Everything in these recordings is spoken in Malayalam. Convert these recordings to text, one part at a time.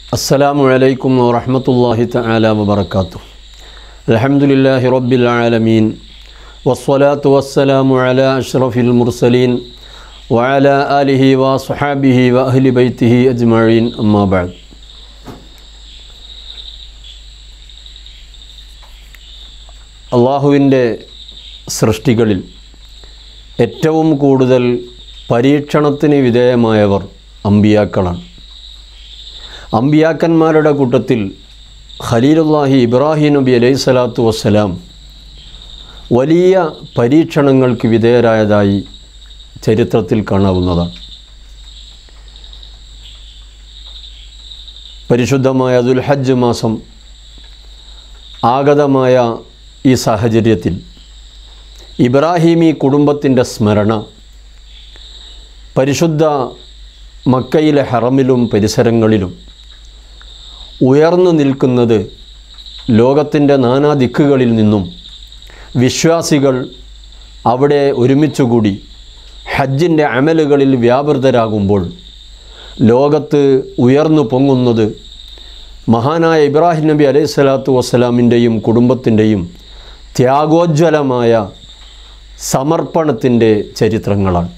السلام عليكم ورحمة الله تعالى وبركاته الحمد لله رب العالمين والصلاة والسلام على أشرف المرسلين وعلى آله وصحابه وأهل بيته أجمعين أما بعد അള്ളാഹുവിൻ്റെ സൃഷ്ടികളിൽ ഏറ്റവും കൂടുതൽ പരീക്ഷണത്തിന് വിധേയമായവർ അമ്പിയാക്കളാണ് അമ്പിയാക്കന്മാരുടെ കൂട്ടത്തിൽ ഖലീലുല്ലാഹി ഇബ്രാഹിം നബി അലൈഹി സ്വലാത്തു വസ്സലാം വലിയ പരീക്ഷണങ്ങൾക്ക് വിധേയരായതായി ചരിത്രത്തിൽ കാണാവുന്നതാണ് പരിശുദ്ധമായ ദുൽഹജ്ജ് മാസം ആഗതമായ ഈ സാഹചര്യത്തിൽ ഇബ്രാഹിമി കുടുംബത്തിൻ്റെ സ്മരണ പരിശുദ്ധ മക്കയിലെ ഹറമിലും പരിസരങ്ങളിലും ഉയർന്നു നിൽക്കുന്നത് ലോകത്തിൻ്റെ നാനാ ദിക്കുകളിൽ നിന്നും വിശ്വാസികൾ അവിടെ ഒരുമിച്ചുകൂടി ഹജ്ജിൻ്റെ അമലുകളിൽ വ്യാപൃതരാകുമ്പോൾ ലോകത്ത് ഉയർന്നു പൊങ്ങുന്നത് മഹാനായ ഇബ്രാഹിം നബി അലൈഹി സ്വലാത്തു വസ്സലാമിൻ്റെയും കുടുംബത്തിൻ്റെയും ത്യാഗോജ്വലമായ സമർപ്പണത്തിൻ്റെ ചരിത്രങ്ങളാണ്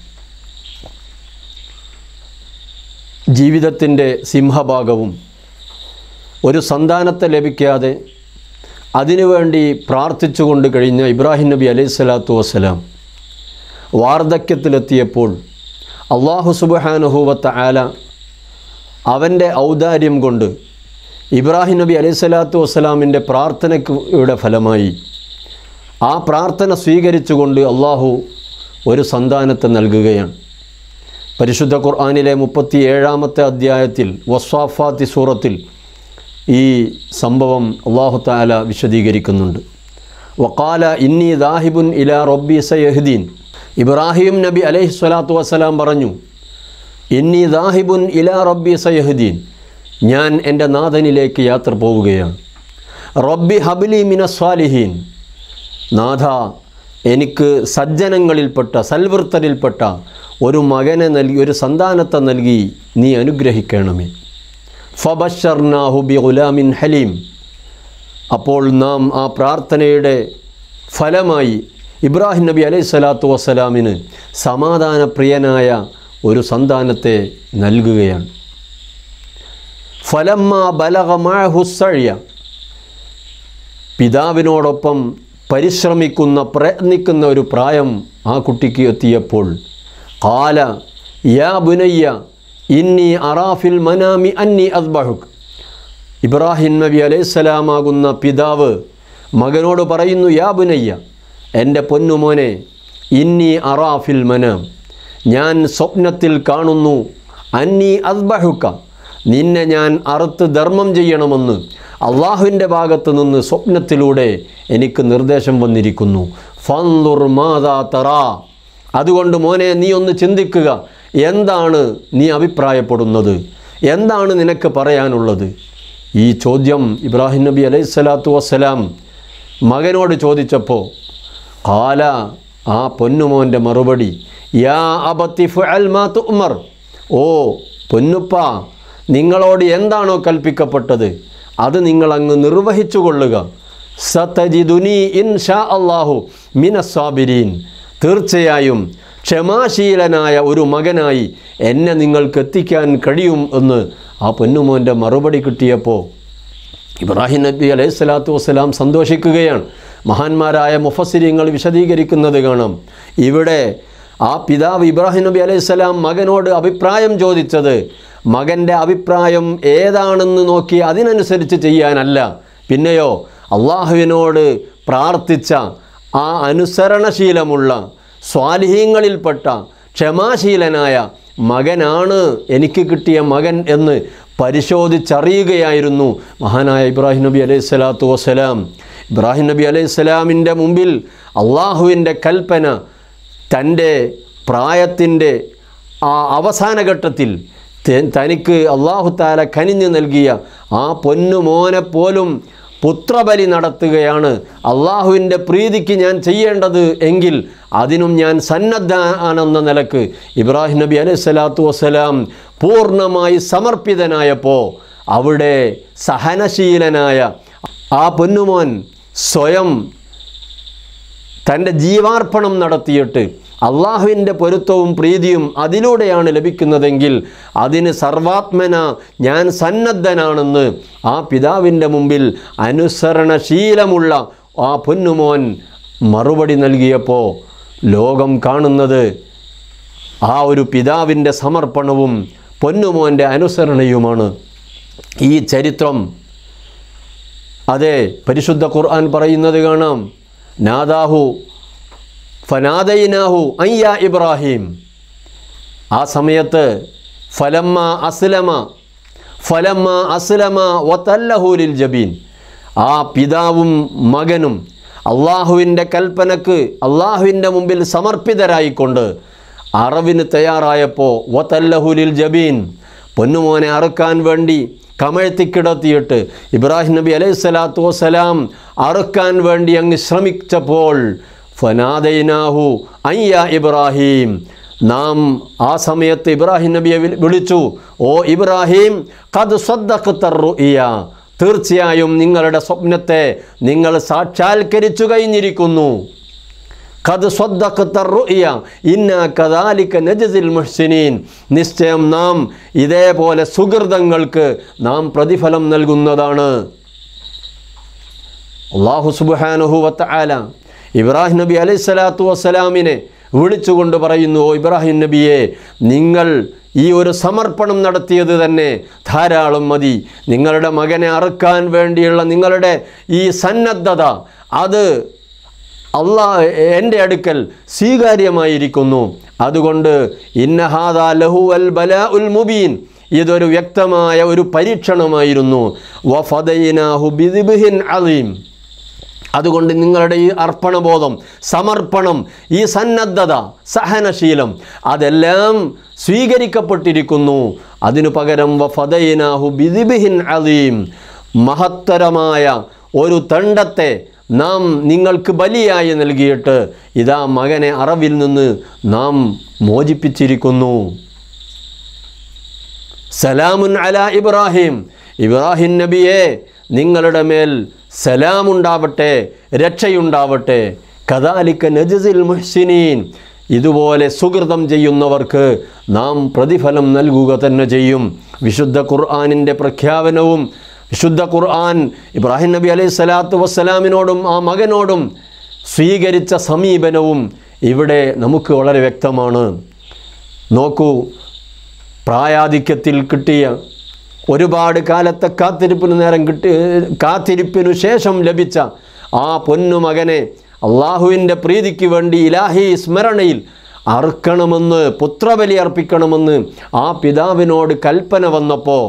ജീവിതത്തിൻ്റെ സിംഹഭാഗവും ഒരു സന്താനത്തെ ലഭിക്കാതെ അതിനുവേണ്ടി പ്രാർത്ഥിച്ചുകൊണ്ട് കഴിഞ്ഞ ഇബ്രാഹിം നബി അലൈഹി സ്വലാത്തു വസ്സലാം വാർദ്ധക്യത്തിലെത്തിയപ്പോൾ അള്ളാഹു സുബഹാനുഹൂവത്ത ആല അവൻ്റെ ഔദാര്യം കൊണ്ട് ഇബ്രാഹിം നബി അലൈഹി സ്വലാത്തു വസ്സലാമിൻ്റെ പ്രാർത്ഥനയ്ക്കുയുടെ ഫലമായി ആ പ്രാർത്ഥന സ്വീകരിച്ചുകൊണ്ട് അള്ളാഹു ഒരു സന്താനത്തെ നൽകുകയാണ് പരിശുദ്ധ ഖുർആാനിലെ മുപ്പത്തി ഏഴാമത്തെ അധ്യായത്തിൽ വസ്വാഫാത്തി സൂറത്തിൽ ഈ സംഭവം അള്ളാഹു താല വിശദീകരിക്കുന്നുണ്ട് വക്കാല ഇന്നി ദാഹിബുൻ ഇല റബ്ബി സയഹ്ദീൻ ഇബ്രാഹിം നബി അലൈഹി സ്വലാത്തു വസ്സലാം പറഞ്ഞു ഇന്നി ദാഹിബുൻ ഇല റബ്ബി സയഹ്ദീൻ ഞാൻ എൻ്റെ നാഥനിലേക്ക് യാത്ര പോവുകയാണ് റബ്ബി ഹബിലി മിന സ്വാലിഹീൻ നാഥ എനിക്ക് സജ്ജനങ്ങളിൽപ്പെട്ട സൽവൃത്തരിൽപ്പെട്ട ഒരു മകനെ നൽകി ഒരു സന്താനത്തെ നൽകി നീ അനുഗ്രഹിക്കണമേ ഫബഷർനാഹു ബി ഗുലാമിൻ ഹലീം അപ്പോൾ നാം ആ പ്രാർത്ഥനയുടെ ഫലമായി ഇബ്രാഹിം നബി അലൈഹി സ്വലാത്തു വസ്സലാമിന് സമാധാനപ്രിയനായ ഒരു സന്താനത്തെ നൽകുകയാണ് ഫലമ്മ ബലഹമാഹുസഴിയ പിതാവിനോടൊപ്പം പരിശ്രമിക്കുന്ന പ്രയത്നിക്കുന്ന ഒരു പ്രായം ആ കുട്ടിക്ക് എത്തിയപ്പോൾ കാല യാ ബുനയ്യ ഇന്നി അറാഫിൽ മനാമി അന്നി അദ്ബഹുക് ഇബ്രാഹിം നബി അലൈഹിസ്സലാമാകുന്ന പിതാവ് മകനോട് പറയുന്നു യാ ബുനയ്യ എൻ്റെ പൊന്നുമോനെ ഇന്നി അറാഫിൽ മനാം ഞാൻ സ്വപ്നത്തിൽ കാണുന്നു അന്നി അദ്ബഹുക്ക നിന്നെ ഞാൻ അറുത്ത് ധർമ്മം ചെയ്യണമെന്ന് അള്ളാഹുവിൻ്റെ ഭാഗത്ത് നിന്ന് സ്വപ്നത്തിലൂടെ എനിക്ക് നിർദ്ദേശം വന്നിരിക്കുന്നു ഫന്തുർ മാതാ തറാ അതുകൊണ്ട് മോനെ നീ ഒന്ന് ചിന്തിക്കുക എന്താണ് നീ അഭിപ്രായപ്പെടുന്നത് എന്താണ് നിനക്ക് പറയാനുള്ളത് ഈ ചോദ്യം ഇബ്രാഹിം നബി അലൈഹി സ്വലാത്തു വസ്സലാം മകനോട് ചോദിച്ചപ്പോൾ കാല ആ പൊന്നുമോൻ്റെ മറുപടി യാ അബത്തിഫ് അൽ മാ തുമർ ഓ പൊന്നുപ്പ നിങ്ങളോട് എന്താണോ കൽപ്പിക്കപ്പെട്ടത് അത് നിങ്ങളങ്ങ് നിർവഹിച്ചു കൊള്ളുക സതജിദുനി ഇൻഷാ അള്ളാഹു മിനസ്വാബിരീൻ തീർച്ചയായും ക്ഷമാശീലനായ ഒരു മകനായി എന്നെ നിങ്ങൾക്ക് എത്തിക്കാൻ കഴിയും എന്ന് ആ പൊന്നുമോൻ്റെ മറുപടി കിട്ടിയപ്പോൾ ഇബ്രാഹിം നബി അലൈഹി സ്വലാത്തു വസ്സലാം സന്തോഷിക്കുകയാണ് മഹാന്മാരായ മുഫസിരിങ്ങൾ വിശദീകരിക്കുന്നത് കാണാം ഇവിടെ ആ പിതാവ് ഇബ്രാഹിം നബി അലൈഹി സ്വലാം മകനോട് അഭിപ്രായം ചോദിച്ചത് മകൻ്റെ അഭിപ്രായം ഏതാണെന്ന് നോക്കി അതിനനുസരിച്ച് ചെയ്യാനല്ല പിന്നെയോ അള്ളാഹുവിനോട് പ്രാർത്ഥിച്ച ആ അനുസരണശീലമുള്ള സ്വാലിഹീങ്ങളിൽപ്പെട്ട ക്ഷമാശീലനായ മകനാണ് എനിക്ക് കിട്ടിയ മകൻ എന്ന് പരിശോധിച്ചറിയുകയായിരുന്നു മഹാനായ ഇബ്രാഹിം നബി അലൈഹി സ്വലാത്തു വസ്സലാം ഇബ്രാഹിം നബി അലൈഹി സ്വലാമിൻ്റെ മുമ്പിൽ അള്ളാഹുവിൻ്റെ കൽപ്പന തൻ്റെ പ്രായത്തിൻ്റെ ആ അവസാന ഘട്ടത്തിൽ തനിക്ക് അള്ളാഹു താല കനിഞ്ഞു നൽകിയ ആ പൊന്നുമോനെ പോലും പുത്രബലി നടത്തുകയാണ് അള്ളാഹുവിൻ്റെ പ്രീതിക്ക് ഞാൻ ചെയ്യേണ്ടത് എങ്കിൽ അതിനും ഞാൻ സന്നദ്ധാനെന്ന നിലക്ക് ഇബ്രാഹിം നബി അലൈഹി സ്വലാത്തു വസ്സലാം പൂർണ്ണമായി സമർപ്പിതനായപ്പോൾ അവിടെ സഹനശീലനായ ആ പൊന്നുമോൻ സ്വയം തൻ്റെ ജീവാർപ്പണം നടത്തിയിട്ട് അള്ളാഹുവിൻ്റെ പൊരുത്തവും പ്രീതിയും അതിലൂടെയാണ് ലഭിക്കുന്നതെങ്കിൽ അതിന് സർവാത്മന ഞാൻ സന്നദ്ധനാണെന്ന് ആ പിതാവിൻ്റെ മുമ്പിൽ അനുസരണശീലമുള്ള ആ പൊന്നുമോൻ മറുപടി നൽകിയപ്പോൾ ലോകം കാണുന്നത് ആ ഒരു പിതാവിൻ്റെ സമർപ്പണവും പൊന്നുമോൻ്റെ അനുസരണയുമാണ് ഈ ചരിത്രം അതെ പരിശുദ്ധ ഖുർആൻ പറയുന്നത് കാണാം നാദാഹു ഫനാദൈനാഹു അയ്യ ഇബ്രാഹിം ആ സമയത്ത് ഫലമ്മ അസ്ലമ ഫലമ്മ അസ്ലമ വത്തല്ലഹൂലിൽ ജബീൻ ആ പിതാവും മകനും അള്ളാഹുവിൻ്റെ കൽപ്പനക്ക് അള്ളാഹുവിൻ്റെ മുമ്പിൽ സമർപ്പിതരായിക്കൊണ്ട് അറവിന് തയ്യാറായപ്പോൾ വത്തല്ലഹുലിൽ ജബീൻ പൊന്നുമോനെ അറുക്കാൻ വേണ്ടി കമഴ്ത്തിക്കിടത്തിയിട്ട് ഇബ്രാഹിം നബി അലൈഹി സ്വലാത്തു വസ്സലാം അറുക്കാൻ വേണ്ടി അങ്ങ് ശ്രമിച്ചപ്പോൾ ഫനാദൈനാഹു അയ്യ ഇബ്രാഹിം നാം ആ സമയത്ത് ഇബ്രാഹിം നബിയെ വിളി- വിളിച്ചു ഓ ഇബ്രാഹിം കത് സ്വദ്ദഖ്തറുഇയ തീർച്ചയായും നിങ്ങളുടെ സ്വപ്നത്തെ നിങ്ങൾ സാക്ഷാത്കരിച്ചു കഴിഞ്ഞിരിക്കുന്നു ഖദ് സ്വദ്ദഖ്ത റുഇയ ഇന്ന കദാലിക നജ്സിൽ മുഹ്സിനീൻ നിശ്ചയം നാം ഇതേപോലെ സുഹൃതങ്ങൾക്ക് നാം പ്രതിഫലം നൽകുന്നതാണ് അള്ളാഹു സുബ്ഹാനഹു വത്തആല ഇബ്രാഹിം നബി അലൈഹി സ്വലാത്തു വസ്സലാമിനെ വിളിച്ചുകൊണ്ട് പറയുന്നു "ഓ ഇബ്രാഹിം നബിയെ നിങ്ങൾ ഈ ഒരു സമർപ്പണം നടത്തിയത് തന്നെ ധാരാളം മതി നിങ്ങളുടെ മകനെ അറുക്കാൻ വേണ്ടിയുള്ള നിങ്ങളുടെ ഈ സന്നദ്ധത അത് അള്ളാ എൻ്റെ അടുക്കൽ സ്വീകാര്യമായിരിക്കുന്നു അതുകൊണ്ട് ഇന്നഹാദ ലഹു അൽ ബല ഉൽ മുബീൻ ഇതൊരു വ്യക്തമായ ഒരു പരീക്ഷണമായിരുന്നു വഫദൈനാഹു ബിദിബ്ഹിൻ അലീം അതുകൊണ്ട് നിങ്ങളുടെ ഈ അർപ്പണബോധം സമർപ്പണം ഈ സന്നദ്ധത സഹനശീലം അതെല്ലാം സ്വീകരിക്കപ്പെട്ടിരിക്കുന്നു അതിനു പകരം വഫദൈനാഹു ബിദിബിഹിൻ അലീം മഹത്തരമായ ഒരു തണ്ടത്തെ നാം നിങ്ങൾക്ക് ബലിയായി നൽകിയിട്ട് ഇതാ മകനെ അറവിൽ നിന്ന് നാം മോചിപ്പിച്ചിരിക്കുന്നു സലാമുൻ അല ഇബ്രാഹിം ഇബ്രാഹിം നബിയെ നിങ്ങളുടെ മേൽ സലാമുണ്ടാവട്ടെ രക്ഷയുണ്ടാവട്ടെ കദാലിക്ക നജസിൽ മുഹ്സിനീൻ ഇതുപോലെ സുഹൃതം ചെയ്യുന്നവർക്ക് നാം പ്രതിഫലം നൽകുക തന്നെ ചെയ്യും വിശുദ്ധ ഖുർആാനിൻ്റെ പ്രഖ്യാപനവും വിശുദ്ധ ഖുർആൻ ഇബ്രാഹിം നബി അലൈഹി സ്വലാത്തു വസ്സലാമിനോടും ആ മകനോടും സ്വീകരിച്ച സമീപനവും ഇവിടെ നമുക്ക് വളരെ വ്യക്തമാണ് നോക്കൂ പ്രായാധിക്യത്തിൽ കിട്ടിയ ഒരുപാട് കാലത്തെ കാത്തിരിപ്പിന് നേരം കിട്ടി കാത്തിരിപ്പിനു ശേഷം ലഭിച്ച ആ പൊന്നുമകനെ അള്ളാഹുവിൻ്റെ പ്രീതിക്ക് വേണ്ടി ഇലാഹി സ്മരണയിൽ അറുക്കണമെന്ന് പുത്രബലി അർപ്പിക്കണമെന്ന് ആ പിതാവിനോട് കൽപ്പന വന്നപ്പോൾ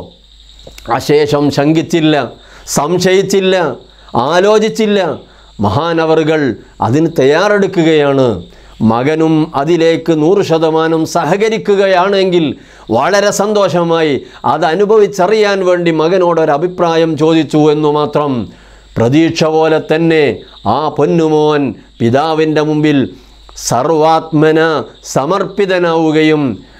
അശേഷം ശങ്കിച്ചില്ല സംശയിച്ചില്ല ആലോചിച്ചില്ല മഹാനവറുകൾ അതിന് തയ്യാറെടുക്കുകയാണ് മകനും അതിലേക്ക് നൂറ് ശതമാനം സഹകരിക്കുകയാണെങ്കിൽ വളരെ സന്തോഷമായി അത് അനുഭവിച്ചറിയാൻ വേണ്ടി മകനോടൊരു അഭിപ്രായം ചോദിച്ചു എന്നു മാത്രം പ്രതീക്ഷ പോലെ തന്നെ ആ പൊന്നുമോൻ പിതാവിൻ്റെ മുമ്പിൽ സർവാത്മന സമർപ്പിതനാവുകയും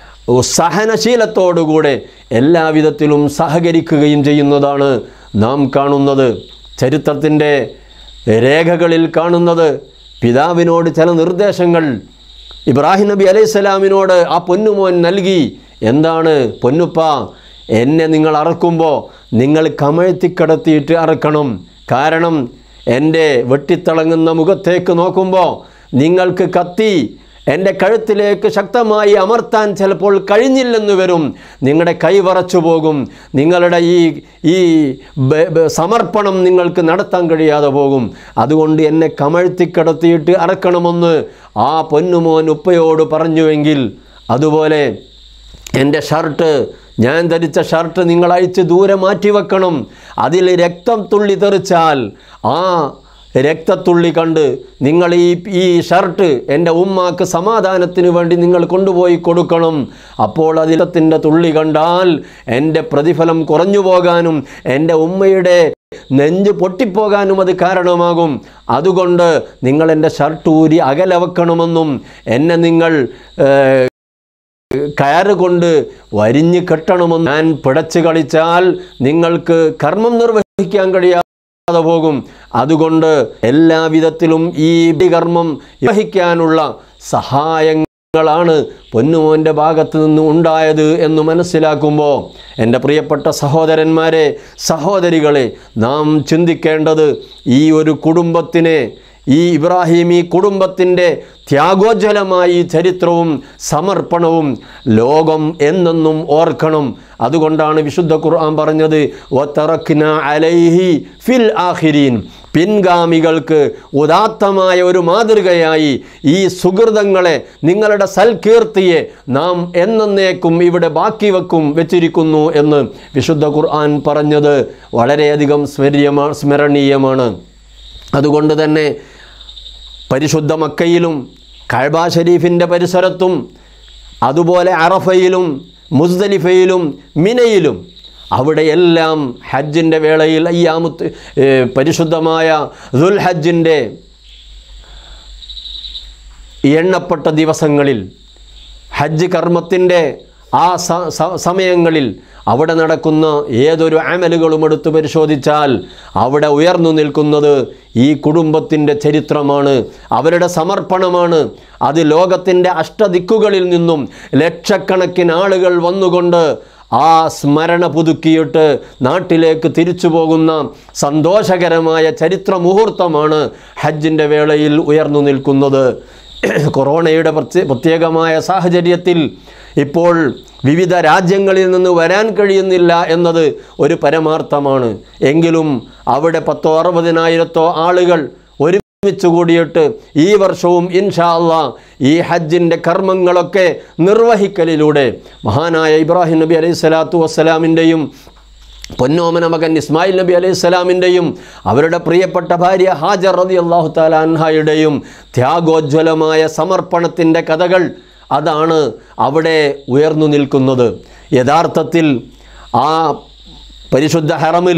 സഹനശീലത്തോടുകൂടെ എല്ലാവിധത്തിലും സഹകരിക്കുകയും ചെയ്യുന്നതാണ് നാം കാണുന്നത് ചരിത്രത്തിൻ്റെ രേഖകളിൽ കാണുന്നത് പിതാവിനോട് ചില നിർദ്ദേശങ്ങൾ ഇബ്രാഹിം നബി അലൈഹി സ്വലാമിനോട് ആ പൊന്നുമോൻ നൽകി എന്താണ് പൊന്നുപ്പ എന്നെ നിങ്ങൾ അറക്കുമ്പോൾ നിങ്ങൾ കമഴ്ത്തിക്കിടത്തിയിട്ട് അറക്കണം കാരണം എൻ്റെ വെട്ടിത്തിളങ്ങുന്ന മുഖത്തേക്ക് നോക്കുമ്പോൾ നിങ്ങൾക്ക് കത്തി എൻ്റെ കഴുത്തിലേക്ക് ശക്തമായി അമർത്താൻ ചിലപ്പോൾ കഴിഞ്ഞില്ലെന്ന് വരും നിങ്ങളുടെ കൈ വറച്ചു പോകും നിങ്ങളുടെ ഈ ഈ ബ- ബ- സമർപ്പണം നിങ്ങൾക്ക് നടത്താൻ കഴിയാതെ പോകും അതുകൊണ്ട് എന്നെ കമഴ്ത്തിക്കിടത്തിയിട്ട് അറക്കണമെന്ന് ആ പൊന്നുമോൻ ഉപ്പയോട് പറഞ്ഞുവെങ്കിൽ അതുപോലെ എൻ്റെ ഷർട്ട് ഞാൻ ധരിച്ച ഷർട്ട് നിങ്ങൾ അഴിച്ച് ദൂരെ മാറ്റി വെക്കണം അതിൽ രക്തം തുള്ളി തെറിച്ചാൽ ആ രക്തത്തുള്ളി കണ്ട് നിങ്ങൾ ഈ ഈ ഷർട്ട് എൻ്റെ ഉമ്മാക്ക് സമാധാനത്തിന് വേണ്ടി നിങ്ങൾ കൊണ്ടുപോയി കൊടുക്കണം അപ്പോൾ അതിലത്തിൻ്റെ തുള്ളി കണ്ടാൽ എൻ്റെ പ്രതിഫലം കുറഞ്ഞു പോകാനും എൻ്റെ ഉമ്മയുടെ നെഞ്ച് പൊട്ടിപ്പോകാനും അത് കാരണമാകും അതുകൊണ്ട് നിങ്ങൾ എൻ്റെ ഷർട്ട് ഊരി അകലെ വെക്കണമെന്നും എന്നെ നിങ്ങൾ ഏഹ്, കയറ് കൊണ്ട് വരിഞ്ഞ് കെട്ടണമെന്ന് ഞാൻ പിടച്ച് കളിച്ചാൽ നിങ്ങൾക്ക് കർമ്മം നിർവഹിക്കാൻ കഴിയാതെ പോകും അതുകൊണ്ട് എല്ലാ വിധത്തിലും ഈ കർമ്മം നിർവഹിക്കാനുള്ള സഹായങ്ങളാണ് പൊന്നുമോൻ്റെ ഭാഗത്ത് നിന്ന് ഉണ്ടായത് എന്ന് മനസ്സിലാക്കുമ്പോൾ എൻ്റെ പ്രിയപ്പെട്ട സഹോദരന്മാരെ സഹോദരികളെ നാം ചിന്തിക്കേണ്ടത് ഈ ഒരു കുടുംബത്തിനെ ഈ ഇബ്രാഹിം ഈ കുടുംബത്തിൻ്റെ ത്യാഗോജ്വലമായ ഈ ചരിത്രവും സമർപ്പണവും ലോകം എന്നെന്നും ഓർക്കണം അതുകൊണ്ടാണ് വിശുദ്ധ ഖുർആൻ പറഞ്ഞത് "വതറക്ന അലൈഹി ഫിൽ ആഖിരീൻ പിൻഗാമികൾക്ക് ഉദാത്തമായ ഒരു മാതൃകയായി ഈ സുഹൃതങ്ങളെ നിങ്ങളുടെ സൽകീർത്തിയെ നാം എന്നേക്കും ഇവിടെ ബാക്കി വെക്കും വെച്ചിരിക്കുന്നു എന്ന് വിശുദ്ധ ഖുർആൻ പറഞ്ഞത് വളരെയധികം സ്മര്യമാ സ്മരണീയമാണ് അതുകൊണ്ട് തന്നെ പരിശുദ്ധ മക്കയിലും കഴബ ഷരീഫിൻ്റെ പരിസരത്തും അതുപോലെ അറഫയിലും മുസ്ദലിഫയിലും മിനയിലും അവിടെയെല്ലാം ഹജ്ജിൻ്റെ വേളയിൽ അയ്യാമുത്ത് ഏ, പരിശുദ്ധമായ ദുൽ ഹജ്ജിൻ്റെ എണ്ണപ്പെട്ട ദിവസങ്ങളിൽ ഹജ്ജ് കർമ്മത്തിൻ്റെ ആ സ- സ- സമയങ്ങളിൽ അവിടെ നടക്കുന്ന ഏതൊരു അമലുകളും എടുത്തു പരിശോധിച്ചാൽ അവിടെ ഉയർന്നു നിൽക്കുന്നത് ഈ കുടുംബത്തിൻ്റെ ചരിത്രമാണ് അവരുടെ സമർപ്പണമാണ് അത് ലോകത്തിൻ്റെ അഷ്ടദിക്കുകളിൽ നിന്നും ലക്ഷക്കണക്കിന് ആളുകൾ വന്നുകൊണ്ട് ആ സ്മരണ പുതുക്കിയിട്ട് നാട്ടിലേക്ക് തിരിച്ചു പോകുന്ന സന്തോഷകരമായ ചരിത്ര മുഹൂർത്തമാണ് ഹജ്ജിൻ്റെ വേളയിൽ ഉയർന്നു നിൽക്കുന്നത് കൊറോണയുടെ പ്രത്യ- പ്രത്യേകമായ സാഹചര്യത്തിൽ ഇപ്പോൾ വിവിധ രാജ്യങ്ങളിൽ നിന്ന് വരാൻ കഴിയുന്നില്ല എന്നത് ഒരു പരമാർത്ഥമാണ് എങ്കിലും അവിടെ പത്തോ അറുപതിനായിരത്തോ ആളുകൾ ഒരുമിച്ച് കൂടിയിട്ട് ഈ വർഷവും ഇൻഷാ അള്ളാ ഈ ഹജ്ജിൻ്റെ കർമ്മങ്ങളൊക്കെ നിർവഹിക്കലിലൂടെ മഹാനായ ഇബ്രാഹിം നബി അലൈഹി സ്വലാത്തു വസ്സലാമിൻ്റെയും പൊന്നോമന മകൻ ഇസ്മായിൽ നബി അലൈഹി സ്വലാമിൻ്റെയും അവരുടെ പ്രിയപ്പെട്ട ഭാര്യ ഹാജർ റതി അള്ളാഹു താല അൻഹായുടെയും ത്യാഗോജ്വലമായ സമർപ്പണത്തിൻ്റെ കഥകൾ അതാണ് അവിടെ ഉയർന്നു നിൽക്കുന്നത് യഥാർത്ഥത്തിൽ ആ പരിശുദ്ധ ഹറമിൽ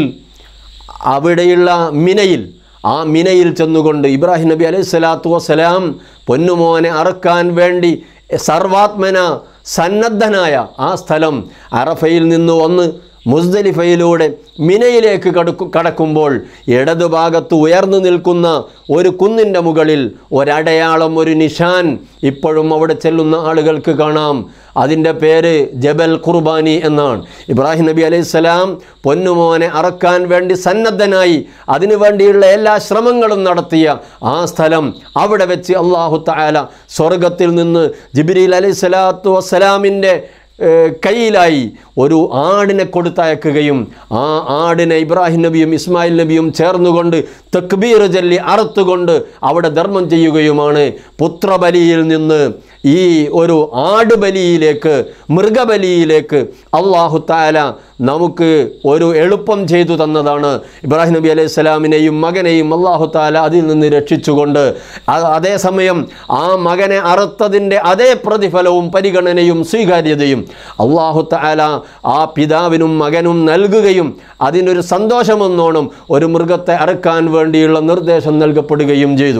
അവിടെയുള്ള മിനയിൽ ആ മിനയിൽ ചെന്നുകൊണ്ട് ഇബ്രാഹിം നബി അലൈഹി സ്വലാത്തു വസ്സലാം പൊന്നുമോനെ അറുക്കാൻ വേണ്ടി സർവാത്മന സന്നദ്ധനായ ആ സ്ഥലം അറഫയിൽ നിന്ന് വന്ന് മുസ്ദലിഫയിലൂടെ മിനയിലേക്ക് കടക്കു കടക്കുമ്പോൾ ഇടതുഭാഗത്ത് ഉയർന്നു നിൽക്കുന്ന ഒരു കുന്നിൻ്റെ മുകളിൽ ഒരടയാളം ഒരു നിഷാൻ ഇപ്പോഴും അവിടെ ചെല്ലുന്ന ആളുകൾക്ക് കാണാം അതിൻ്റെ പേര് ജബൽ ഖുർബാനി എന്നാണ് ഇബ്രാഹിം നബി അലൈഹി സ്വലാം പൊന്നുമോനെ അറക്കാൻ വേണ്ടി സന്നദ്ധനായി അതിനു വേണ്ടിയുള്ള എല്ലാ ശ്രമങ്ങളും നടത്തിയ ആ സ്ഥലം അവിടെ വെച്ച് അള്ളാഹു താല സ്വർഗത്തിൽ നിന്ന് ജിബിരിൽ അലൈഹി സ്വലാത്തു വസ്സലാമിൻ്റെ ഏഹ് കയ്യിലായി ഒരു ആടിനെ കൊടുത്തയക്കുകയും ആ ആടിനെ ഇബ്രാഹിം നബിയും ഇസ്മായിൽ നബിയും ചേർന്നുകൊണ്ട് തക്ബീർ ചൊല്ലി അറുത്തുകൊണ്ട് അവിടെ ധർമ്മം ചെയ്യുകയുമാണ് പുത്രബലിയിൽ നിന്ന് ഈ ഒരു ആട് ബലിയിലേക്ക് മൃഗബലിയിലേക്ക് അള്ളാഹു താല നമുക്ക് ഒരു എളുപ്പം ചെയ്തു തന്നതാണ് ഇബ്രാഹിം നബി അലൈഹി സ്വലാമിനെയും മകനെയും അള്ളാഹു താല അതിൽ നിന്ന് രക്ഷിച്ചുകൊണ്ട് അ- അതേസമയം ആ മകനെ അറുത്തതിൻ്റെ അതേ പ്രതിഫലവും പരിഗണനയും സ്വീകാര്യതയും അള്ളാഹു താല ആ പിതാവിനും മകനും നൽകുകയും അതിനൊരു സന്തോഷമെന്നോണം ഒരു മൃഗത്തെ അറുക്കാൻ വേണ്ടിയുള്ള നിർദ്ദേശം നൽകപ്പെടുകയും ചെയ്തു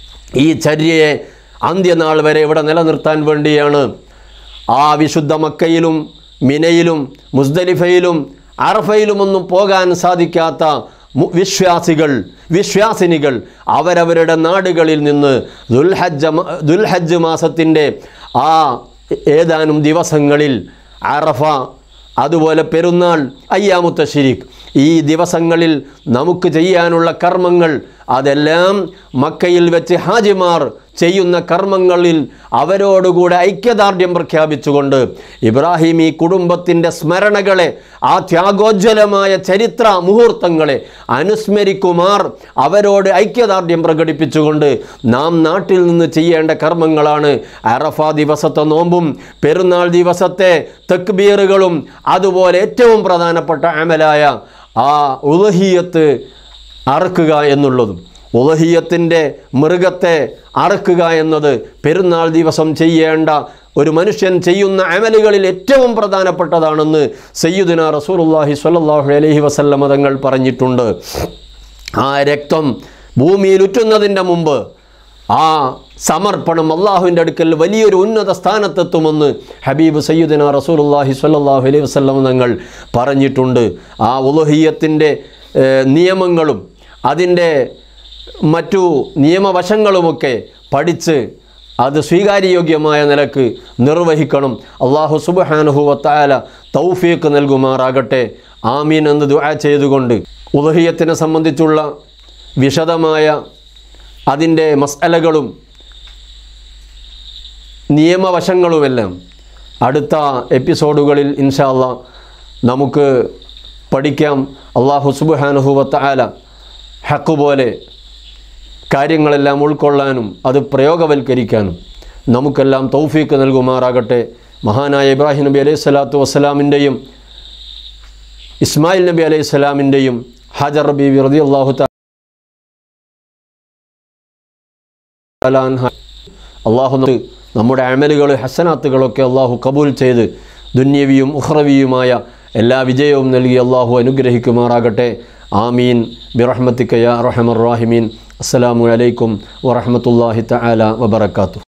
ഈ ചര്യയെ അന്ത്യനാൾ വരെ ഇവിടെ നിലനിർത്താൻ വേണ്ടിയാണ് ആ വിശുദ്ധ മക്കയിലും മിനയിലും മുസ്ദലിഫയിലും അറഫയിലുമൊന്നും പോകാൻ സാധിക്കാത്ത മു- വിശ്വാസികൾ വിശ്വാസിനികൾ അവരവരുടെ നാടുകളിൽ നിന്ന് ദുൽഹജ്ജ മ- ദുൽഹജ്ജ് മാസത്തിൻ്റെ ആ ഏതാനും ദിവസങ്ങളിൽ അറഫ അതുപോലെ പെരുന്നാൾ അയ്യാമുത്ത ഷിരിഖ് ഈ ദിവസങ്ങളിൽ നമുക്ക് ചെയ്യാനുള്ള കർമ്മങ്ങൾ അതെല്ലാം മക്കയിൽ വെച്ച് ഹാജിമാർ ചെയ്യുന്ന കർമ്മങ്ങളിൽ അവരോടുകൂടെ ഐക്യദാർഢ്യം പ്രഖ്യാപിച്ചുകൊണ്ട് ഇബ്രാഹിം ഈ കുടുംബത്തിൻ്റെ സ്മരണകളെ ആ ത്യാഗോജ്വലമായ ചരിത്ര മുഹൂർത്തങ്ങളെ അനുസ്മരിക്കുമാർ അവരോട് ഐക്യദാർഢ്യം പ്രകടിപ്പിച്ചുകൊണ്ട് നാം നാട്ടിൽ നിന്ന് ചെയ്യേണ്ട കർമ്മങ്ങളാണ് അറഫ ദിവസത്തെ നോമ്പും പെരുന്നാൾ ദിവസത്തെ തെക്ബീറുകളും അതുപോലെ ഏറ്റവും പ്രധാനപ്പെട്ട അമലായ ആ ഉലഹിയത്ത് അറക്കുക എന്നുള്ളതും ഉലഹിയത്തിൻ്റെ മൃഗത്തെ അറക്കുക എന്നത് പെരുന്നാൾ ദിവസം ചെയ്യേണ്ട ഒരു മനുഷ്യൻ ചെയ്യുന്ന അമലുകളിൽ ഏറ്റവും പ്രധാനപ്പെട്ടതാണെന്ന് സയ്യിദുന റസൂലുള്ളാഹി സ്വല്ലല്ലാഹു അലൈഹി വസല്ലമ തങ്ങൾ പറഞ്ഞിട്ടുണ്ട് ആ രക്തം ഭൂമിയിൽ ഉറ്റുന്നതിൻ്റെ മുമ്പ് ആ സമർപ്പണം അള്ളാഹുവിൻ്റെ അടുക്കൽ വലിയൊരു ഉന്നത സ്ഥാനത്തെത്തുമെന്ന് ഹബീബ് സയ്യിദന റസൂലുള്ളാഹി സ്വല്ലല്ലാഹു അലൈഹി വസല്ലം തങ്ങൾ പറഞ്ഞിട്ടുണ്ട് ആ ഉലുഹിയത്തിൻ്റെ നിയമങ്ങളും അതിൻ്റെ മറ്റു നിയമവശങ്ങളുമൊക്കെ പഠിച്ച് അത് സ്വീകാര്യയോഗ്യമായ നിലക്ക് നിർവഹിക്കണം അള്ളാഹു സുബ്ഹാനഹു വത്താല തൗഫീഖ് നൽകുമാറാകട്ടെ ആമീൻ എന്ന് ദുആ ചെയ്തുകൊണ്ട് ഉദഹിയത്തിനെ സംബന്ധിച്ചുള്ള വിശദമായ അതിൻ്റെ മസലകളും നിയമവശങ്ങളുമെല്ലാം അടുത്ത എപ്പിസോഡുകളിൽ ഇൻഷാല്ല നമുക്ക് പഠിക്കാം അള്ളാഹു സുബ്ഹാനഹു വത്താല ഹക്ക് പോലെ കാര്യങ്ങളെല്ലാം ഉൾക്കൊള്ളാനും അത് പ്രയോഗവൽക്കരിക്കാനും നമുക്കെല്ലാം തൗഫീക്ക് നൽകുമാറാകട്ടെ മഹാനായ ഇബ്രാഹിം നബി അലൈഹി സ്വലാത്തു വസ്സലാമിൻ്റെയും ഇസ്മായിൽ നബി അലൈഹി സ്വലാമിൻ്റെയും ഹാജർ റബി റതി അള്ളാഹു താലാൻഹ അള്ളാഹു നമുക്ക് നമ്മുടെ അമലുകൾ ഹസനാത്തുകളൊക്കെ അള്ളാഹു കബൂൽ ചെയ്ത് ദുന്യവിയും ഉഹ്റവിയുമായ എല്ലാ വിജയവും നൽകി അള്ളാഹു അനുഗ്രഹിക്കുമാറാകട്ടെ ആമീൻ ബിറഹ്മത്തിക്കയ റഹമർ റാഹിമീൻ അസ്സലാമു അലൈക്കും വറഹമത്തല്ലാഹി തആല വബറകാതുഹു